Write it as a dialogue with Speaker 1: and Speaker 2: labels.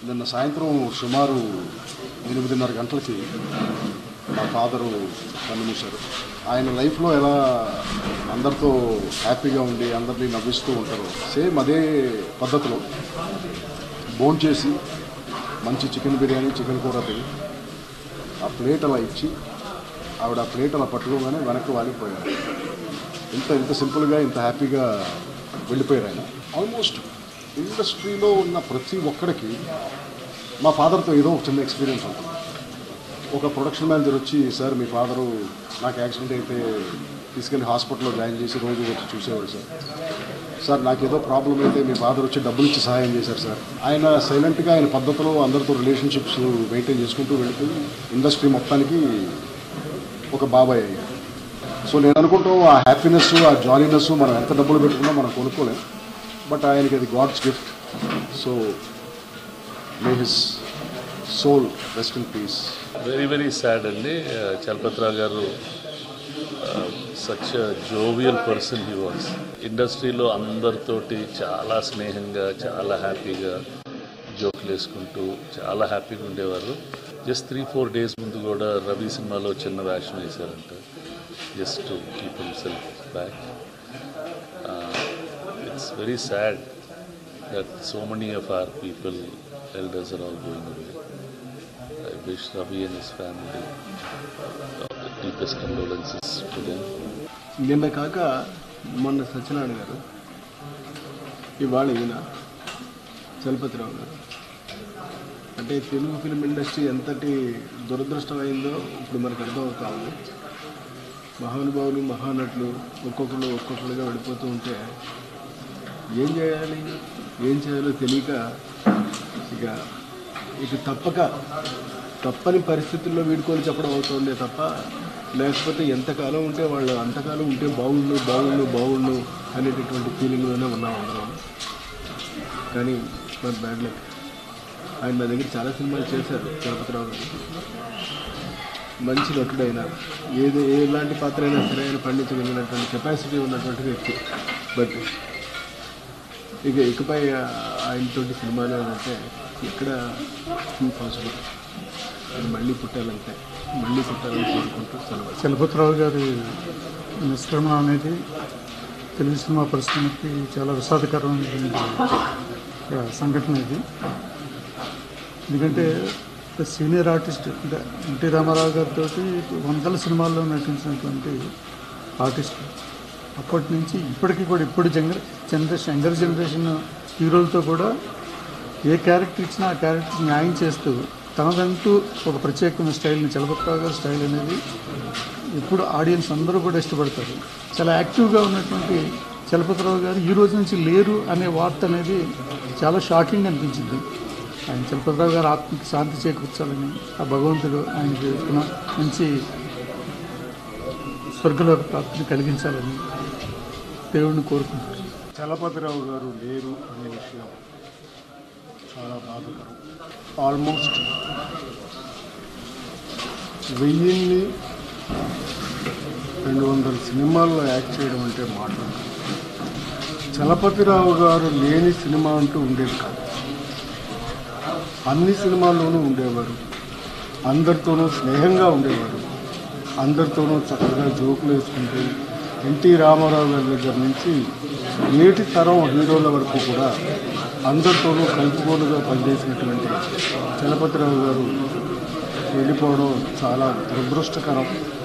Speaker 1: నిన్న సాయంత్రం సుమారు ఎనిమిదిన్నర గంటలకి మా ఫాదరు కన్నుమూశారు ఆయన లైఫ్లో ఎలా అందరితో హ్యాపీగా ఉండి అందరినీ నవ్విస్తూ ఉంటారు సేమ్ అదే పద్ధతిలో భోంచేసి మంచి చికెన్ బిర్యానీ చికెన్ కూర తిని ఆ ప్లేట్ అలా ఇచ్చి ఆవిడ ఆ ప్లేట్ అలా పట్టుకోగానే వెనక్కి వాలిపోయారు ఇంత ఇంత సింపుల్గా ఇంత హ్యాపీగా వెళ్ళిపోయారు ఆయన ఆల్మోస్ట్ ఇండస్ట్రీలో ఉన్న ప్రతి ఒక్కడికి మా ఫాదర్తో ఏదో ఒక చిన్న ఎక్స్పీరియన్స్ ఉంటుంది ఒక ప్రొడక్షన్ మేనేజర్ వచ్చి సార్ మీ ఫాదరు నాకు యాక్సిడెంట్ అయితే తీసుకెళ్ళి హాస్పిటల్లో జాయిన్ చేసి రోజు వచ్చి చూసేవాడు సార్ సార్ నాకు ఏదో ప్రాబ్లం అయితే మీ ఫాదర్ వచ్చి డబ్బులు ఇచ్చి సహాయం చేశారు సార్ ఆయన సైలెంట్గా ఆయన పద్ధతిలో అందరితో రిలేషన్షిప్స్ మెయింటైన్ చేసుకుంటూ వెళ్ళిపోయి ఇండస్ట్రీ మొత్తానికి ఒక బాబాయ్ అయ్యారు సో నేను అనుకుంటాం ఆ హ్యాపీనెస్ ఆ జాలీనెస్ మనం ఎంత డబ్బులు పెట్టుకున్నా మనం కొనుక్కోలేం బట్ ఆయనకి అది god's gift so may his soul rest in peace
Speaker 2: very very sad అండి Chalapathi Rao garu such jovial person he was ఇండస్ట్రీలో అందరితోటి చాలా స్నేహంగా చాలా హ్యాపీగా జోకులు వేసుకుంటూ చాలా హ్యాపీగా ఉండేవారు జస్ట్ త్రీ ఫోర్ డేస్ ముందు కూడా రవి సినిమాలో చిన్న వేషం వేశారంట just to keep himself back it's very sad that so many of our people elders are all going away I wish Ravi and his family uh, the deepest condolences to them.
Speaker 3: నిన్న కాక మొన్న సత్యనారాయణ గారు ఇవాళ ఈయన చలపతిరావు గారు అంటే Telugu film industry ఎంతటి దురదృష్టమైందో ఇప్పుడు మనకు అర్థమవుతా ఉంది మహానుభావులు మహానటులు ఒక్కొక్కరు ఒక్కొక్కరుగా వెళ్ళిపోతూ ఉంటే ఏం చేయాలి ఏం చేయాలో తెలియక ఇక ఇక తప్పక తప్పని పరిస్థితుల్లో వీడుకొని చెప్పడం అవుతుండే తప్ప లేకపోతే ఎంతకాలం ఉంటే వాళ్ళు అంతకాలం ఉంటే బాగుండు బాగుండు బాగుండు అనేటటువంటి ఫీలింగ్లోనే ఉన్నాం అందరం కానీ మన బ్యాడ్ లక్ ఆయన నా దగ్గర చాలా సినిమాలు చేశారు చలపతిరావు గారు మంచి నటుడైన ఏది ఎలాంటి పాత్ర అయినా సరే ఆయన పండించగలిగినటువంటి కెపాసిటీ ఉన్నటువంటి వ్యక్తి బట్ ఇక ఇకపై ఆయనతోటి సినిమాలు అని అంటే ఇక్కడ ఇంపాసిబుల్ అది మళ్ళీ పుట్టాలంటే మళ్ళీ పుట్టాలని కోరుకుంటూ సెలవు
Speaker 4: చలపతిరావు గారి నిష్క్రమణ అనేది తెలుగు సినిమా పరిశ్రమకి చాలా విషాదకరమైనటువంటి ఒక సంఘటన ఇది ఎందుకంటే ఒక సీనియర్ ఆర్టిస్ట్ అంటే ఎన్టీ రామారావు గారితో వందల సినిమాల్లో నటించినటువంటి ఆర్టిస్ట్ అప్పటి నుంచి ఇప్పటికీ కూడా ఇప్పుడు జంగ జనరేషన్ యంగర్ జనరేషన్ హీరోలతో కూడా ఏ క్యారెక్టర్ ఇచ్చినా ఆ క్యారెక్టర్ న్యాయం చేస్తూ తనదంటూ ఒక ప్రత్యేకమైన స్టైల్ని చలపతిరావు గారి స్టైల్ అనేది ఇప్పుడు ఆడియన్స్ అందరూ కూడా ఇష్టపడతారు చాలా యాక్టివ్గా ఉన్నటువంటి చలపతిరావు గారు ఈ రోజు నుంచి లేరు అనే వార్త అనేది చాలా షాకింగ్ అనిపించింది ఆయన చలపతిరావు గారు ఆత్మకి శాంతి చేకూర్చాలని ఆ భగవంతుడు ఆయనకి పునః మంచి స్వర్గలోక ప్రాప్తిని కలిగించాలని దేవుడిని కోరుకుంటున్నాను
Speaker 1: చలపతిరావు గారు లేరు అనే విషయం చాలా బాధకరం ఆల్మోస్ట్ వెయ్యిన్ని రెండు వందల సినిమాల్లో యాక్ట్ చేయడం అంటే మాట చలపతిరావు గారు లేని సినిమా అంటూ ఉండేది కాదు అన్ని సినిమాల్లోనూ ఉండేవారు అందరితోనూ స్నేహంగా ఉండేవారు అందరితోనూ చక్కగా జోకులు వేసుకుంటూ ఎన్టీ రామారావు గారి దగ్గర నుంచి నేటి తరం హీరోల వరకు కూడా అందరితోనూ కలుపుకోలుగా పనిచేసినటువంటి చలపతిరావు గారు వెళ్ళిపోవడం చాలా దురదృష్టకరం